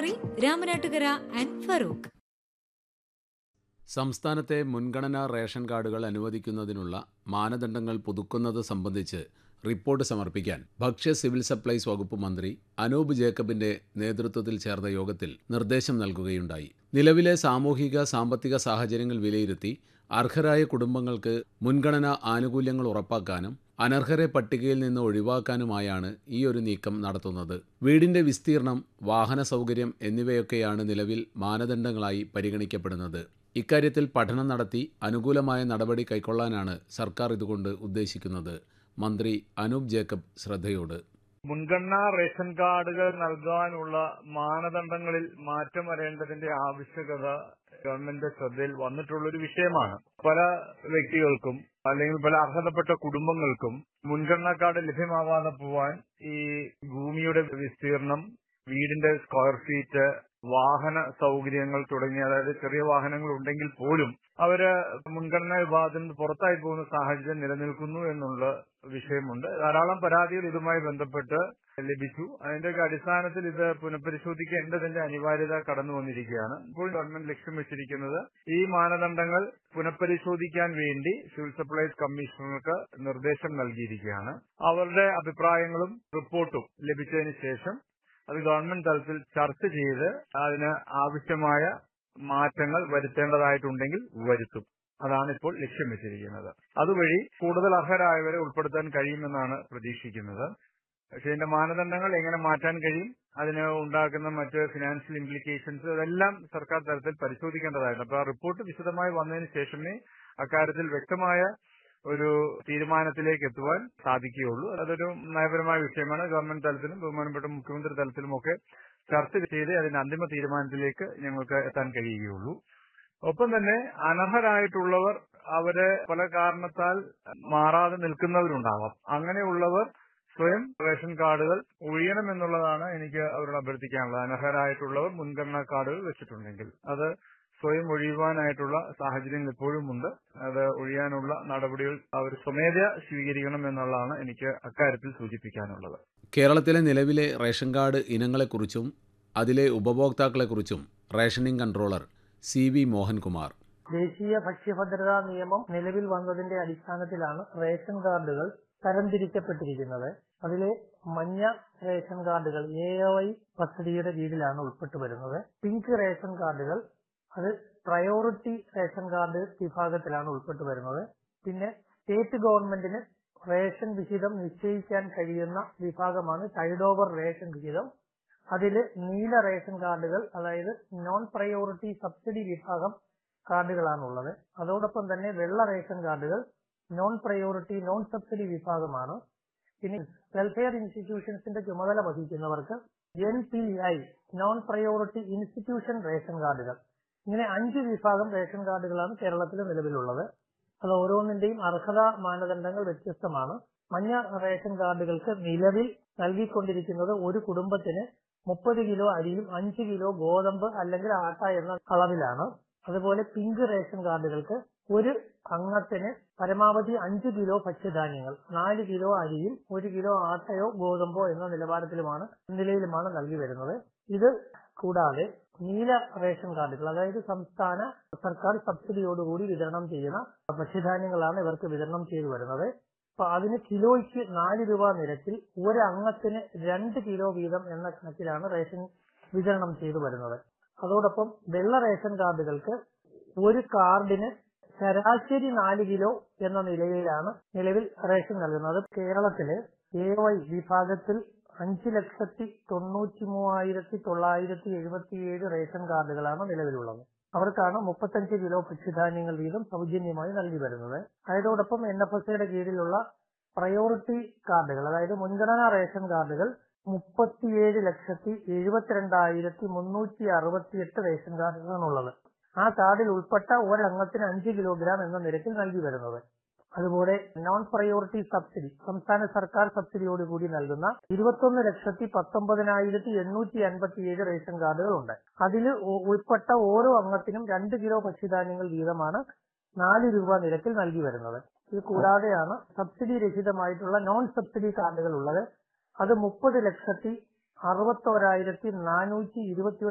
jewellery Ramanattukara and Farooq സംസ്ഥാനത്തെ മുൻഗണനാ ration കാർഡുകൾ അനുവദിക്കുന്നതിനുള്ള മാനദണ്ഡങ്ങൾ പുതുക്കുന്നത് സംബന്ധിച്ച് റിപ്പോർട്ട് സമർപ്പിക്കാൻ ഭക്ഷ്യ സിവിൽ സപ്ലൈസ് വകുപ്പ് മന്ത്രി അനൂപ് ജേക്കബിന്റെ നേതൃത്വത്തിൽ ചേർന്ന യോഗത്തിൽ നിർദ്ദേശം നൽകുകയുണ്ടായി നിലവിലെ സാമൂഹിക സാമ്പത്തിക സാഹചര്യങ്ങൾ വിലയിരുത്തി അർഹരായ കുടുംബങ്ങൾക്ക് മുൻഗണനാ ആനുകൂല്യങ്ങൾ ഉറപ്പാക്കാനും അനർഹരെ പട്ടികയിൽ നിന്ന് ഒഴിവാക്കാനുമായാണ് ഈ ഒരു നീക്കം നടത്തുന്നത് വീടിന്റെ വിസ്തീർണം വാഹന സൗകര്യം എന്നിവയൊക്കെയാണ് നിലവിൽ മാനദണ്ഡങ്ങളായി പരിഗണിക്കപ്പെടുന്നത് ഇക്കാര്യത്തിൽ പഠനം നടത്തി അനുകൂലമായ നടപടി കൈക്കൊള്ളാനാണ് സർക്കാർ ഇതുകൊണ്ട് ഉദ്ദേശിക്കുന്നത് മന്ത്രി അനൂപ് ജേക്കബ് ശ്രദ്ധയോട് മുൻഗണനാ റേഷൻ കാർഡുകൾ നൽകാനുള്ള മാനദണ്ഡങ്ങളിൽ മാറ്റം വരേണ്ടതിന്റെ ആവശ്യകത ഗവൺമെന്റ് ശ്രദ്ധയിൽ വന്നിട്ടുള്ളൊരു വിഷയമാണ് പല വ്യക്തികൾക്കും അല്ലെങ്കിൽ പല അർഹതപ്പെട്ട കുടുംബങ്ങൾക്കും മുൻഗണനാ കാർഡ് ലഭ്യമാവാതെ പോവാൻ ഈ ഭൂമിയുടെ വിസ്തീർണം വീടിന്റെ സ്ക്വയർ ഫീറ്റ് വാഹന സൗകര്യങ്ങൾ തുടങ്ങിയ അതായത് ചെറിയ വാഹനങ്ങൾ ഉണ്ടെങ്കിൽ പോലും അവര് മുൻഗണനാ വിഭാഗത്തിൽ നിന്ന് പുറത്തായി പോകുന്ന സാഹചര്യം നിലനിൽക്കുന്നു എന്നുള്ള വിഷയമുണ്ട് ധാരാളം പരാതികൾ ഇതുമായി ബന്ധപ്പെട്ട് ലഭിച്ചു അതിന്റെയൊക്കെ അടിസ്ഥാനത്തിൽ ഇത് പുനഃപരിശോധിക്കേണ്ടതിന്റെ അനിവാര്യത കടന്നു വന്നിരിക്കുകയാണ് ഇപ്പോൾ ഗവൺമെന്റ് ലക്ഷ്യം വെച്ചിരിക്കുന്നത് ഈ മാനദണ്ഡങ്ങൾ പുനഃപരിശോധിക്കാൻ വേണ്ടി സിവിൽ സപ്ലൈസ് കമ്മീഷണർക്ക് നിർദ്ദേശം നൽകിയിരിക്കുകയാണ് അവരുടെ അഭിപ്രായങ്ങളും റിപ്പോർട്ടും ലഭിച്ചതിന് ശേഷം അത് ഗവൺമെന്റ് തലത്തിൽ ചർച്ച ചെയ്ത് അതിന് ആവശ്യമായ മാറ്റങ്ങൾ വരുത്തേണ്ടതായിട്ടുണ്ടെങ്കിൽ വരുത്തും അതാണ് ഇപ്പോൾ ലക്ഷ്യം വെച്ചിരിക്കുന്നത് അതുവഴി കൂടുതൽ അർഹരായവരെ ഉൾപ്പെടുത്താൻ കഴിയുമെന്നാണ് പ്രതീക്ഷിക്കുന്നത് പക്ഷെ ഇതിന്റെ മാനദണ്ഡങ്ങൾ എങ്ങനെ മാറ്റാൻ കഴിയും അതിന് ഉണ്ടാക്കുന്ന മറ്റ് ഫിനാൻഷ്യൽ ഇംപ്ലിക്കേഷൻസ് അതെല്ലാം സർക്കാർ തലത്തിൽ പരിശോധിക്കേണ്ടതായിട്ടുണ്ട് അപ്പൊ ആ റിപ്പോർട്ട് വിശദമായി വന്നതിന് ശേഷമേ അക്കാര്യത്തിൽ വ്യക്തമായ ഒരു തീരുമാനത്തിലേക്ക് എത്തുവാൻ സാധിക്കുകയുള്ളൂ അതൊരു നയപരമായ വിഷയമാണ് ഗവൺമെന്റ് തലത്തിലും ബഹുമാനപ്പെട്ട മുഖ്യമന്ത്രി തലത്തിലുമൊക്കെ ചർച്ച ചെയ്ത് അതിന്റെ അന്തിമ തീരുമാനത്തിലേക്ക് ഞങ്ങൾക്ക് എത്താൻ കഴിയുകയുള്ളൂ ഒപ്പം തന്നെ അനർഹരായിട്ടുള്ളവർ അവര് പല കാരണത്താൽ മാറാതെ നിൽക്കുന്നവരുണ്ടാവാം അങ്ങനെയുള്ളവർ സ്വയം റേഷൻ കാർഡുകൾ ഒഴിയണമെന്നുള്ളതാണ് എനിക്ക് അവരോട് അഭ്യർത്ഥിക്കാനുള്ളത് അനർഹരായിട്ടുള്ളവർ മുൻഗണനാ കാർഡുകൾ വെച്ചിട്ടുണ്ടെങ്കിൽ അത് സ്വയം ഒഴിയുവാനായിട്ടുള്ള സാഹചര്യങ്ങൾ ഇപ്പോഴും ഉണ്ട് അത് ഒഴിയാനുള്ള നടപടികൾ അവർ സ്വമേധയാ സ്വീകരിക്കണം എന്നുള്ളതാണ് എനിക്ക് അക്കാര്യത്തിൽ സൂചിപ്പിക്കാനുള്ളത് കേരളത്തിലെ നിലവിലെ റേഷൻ കാർഡ് ഇനങ്ങളെക്കുറിച്ചും അതിലെ ഉപഭോക്താക്കളെക്കുറിച്ചും rationing controller C V Mohankumar ദേശീയ ഭക്ഷ്യഭദ്രതാ നിയമം നിലവിൽ വന്നതിന്റെ അടിസ്ഥാനത്തിലാണ് റേഷൻ കാർഡുകൾ തരംതിരിക്കപ്പെട്ടിരിക്കുന്നത് അതിലെ മഞ്ഞ റേഷൻ കാർഡുകൾ എ ഐ പദ്ധതിയുടെ കീഴിലാണ് ഉൾപ്പെട്ടു വരുന്നത് പിങ്ക് റേഷൻ കാർഡുകൾ അത് പ്രയോറിറ്റി റേഷൻ കാർഡ് വിഭാഗത്തിലാണ് ഉൾപ്പെട്ടു വരുന്നത് പിന്നെ സ്റ്റേറ്റ് ഗവൺമെന്റിന് റേഷൻ വിഹിതം നിശ്ചയിക്കാൻ കഴിയുന്ന വിഭാഗമാണ് ടൈഡ് ഓവർ റേഷൻ വിഹിതം അതിൽ നീല റേഷൻ കാർഡുകൾ അതായത് നോൺ പ്രയോറിറ്റി സബ്സിഡി വിഭാഗം കാർഡുകളാണുള്ളത് അതോടൊപ്പം തന്നെ വെള്ള റേഷൻ കാർഡുകൾ നോൺ പ്രയോറിറ്റി നോൺ സബ്സിഡി വിഭാഗമാണ് ഇനി വെൽഫെയർ ഇൻസ്റ്റിറ്റ്യൂഷൻസിന്റെ ചുമതല വഹിക്കുന്നവർക്ക് N P I non priority institution ration കാർഡുകൾ ഇങ്ങനെ അഞ്ച് വിഭാഗം റേഷൻ കാർഡുകളാണ് കേരളത്തിൽ നിലവിലുള്ളത് അത് ഓരോന്നിന്റെയും അർഹതാ മാനദണ്ഡങ്ങൾ വ്യത്യസ്തമാണ് മഞ്ഞ റേഷൻ കാർഡുകൾക്ക് നിലവിൽ നൽകിക്കൊണ്ടിരിക്കുന്നത് ഒരു കുടുംബത്തിന് മുപ്പത് കിലോ അരിയും അഞ്ച് കിലോ ഗോതമ്പ് അല്ലെങ്കിൽ ആട്ട എന്ന അളവിലാണ് അതുപോലെ പിങ്ക് റേഷൻ കാർഡുകൾക്ക് ഒരു അംഗത്തിന് പരമാവധി അഞ്ച് കിലോ ഭക്ഷ്യധാന്യങ്ങൾ നാല് കിലോ അരിയും ഒരു കിലോ ആട്ടയോ ഗോതമ്പോ എന്ന നിലവാരത്തിലുമാണ് നിലയിലുമാണ് നൽകി വരുന്നത് ഇത് കൂടാതെ നീല റേഷൻ കാർഡുകൾ അതായത് സംസ്ഥാന സർക്കാർ സബ്സിഡിയോടുകൂടി വിതരണം ചെയ്യുന്ന ഭക്ഷ്യധാന്യങ്ങളാണ് ഇവർക്ക് വിതരണം ചെയ്തു വരുന്നത് അപ്പൊ അതിന് കിലോയ്ക്ക് നാല് രൂപ നിരക്കിൽ ഒരു അംഗത്തിന് രണ്ട് കിലോ വീതം എന്ന കണക്കിലാണ് റേഷൻ വിതരണം ചെയ്തു വരുന്നത് അതോടൊപ്പം വെള്ള റേഷൻ കാർഡുകൾക്ക് ഒരു കാർഡിന് ശരാശരി നാല് കിലോ എന്ന നിലയിലാണ് നിലവിൽ റേഷൻ നൽകുന്നത് കേരളത്തില് എ വൈ വിഭാഗത്തിൽ അഞ്ച് ലക്ഷത്തി തൊണ്ണൂറ്റി മൂവായിരത്തി തൊള്ളായിരത്തി എഴുപത്തിയേഴ് റേഷൻ കാർഡുകളാണ് നിലവിലുള്ളത് അവർക്കാണ് മുപ്പത്തഞ്ച് കിലോ ഭക്ഷ്യധാന്യങ്ങൾ വീതം സൗജന്യമായി നൽകി വരുന്നത് അതോടൊപ്പം എൻ എഫ് എസ് സിയുടെ കീഴിലുള്ള പ്രയോറിറ്റി കാർഡുകൾ അതായത് മുൻഗണനാ റേഷൻ കാർഡുകൾ മുപ്പത്തിയേഴ് ലക്ഷത്തി എഴുപത്തിരണ്ടായിരത്തി മുന്നൂറ്റി അറുപത്തിയെട്ട് റേഷൻ കാർഡുകളാണുള്ളത് ആ കാർഡിൽ ഉൾപ്പെട്ട ഒരംഗത്തിന് അഞ്ച് കിലോഗ്രാം എന്ന നിരക്കിൽ നൽകി വരുന്നത് അതുപോലെ നോൺ പ്രയോറിറ്റി സബ്സിഡി സംസ്ഥാന സർക്കാർ സബ്സിഡിയോടുകൂടി നൽകുന്ന ഇരുപത്തൊന്ന് ലക്ഷത്തി പത്തൊമ്പതിനായിരത്തി എണ്ണൂറ്റി അൻപത്തിയേഴ് റേഷൻ കാർഡുകളുണ്ട് അതിൽ ഉൾപ്പെട്ട ഓരോ അംഗത്തിനും രണ്ട് കിലോ ഭക്ഷ്യധാന്യങ്ങൾ വീതമാണ് നാല് രൂപ നിരക്കിൽ നൽകി വരുന്നത് ഇത് കൂടാതെയാണ് സബ്സിഡി രഹിതമായിട്ടുള്ള നോൺ സബ്സിഡി കാർഡുകൾ ഉള്ളത് അത് മുപ്പത് ലക്ഷത്തി അറുപത്തോരായിരത്തി നാനൂറ്റി ഇരുപത്തി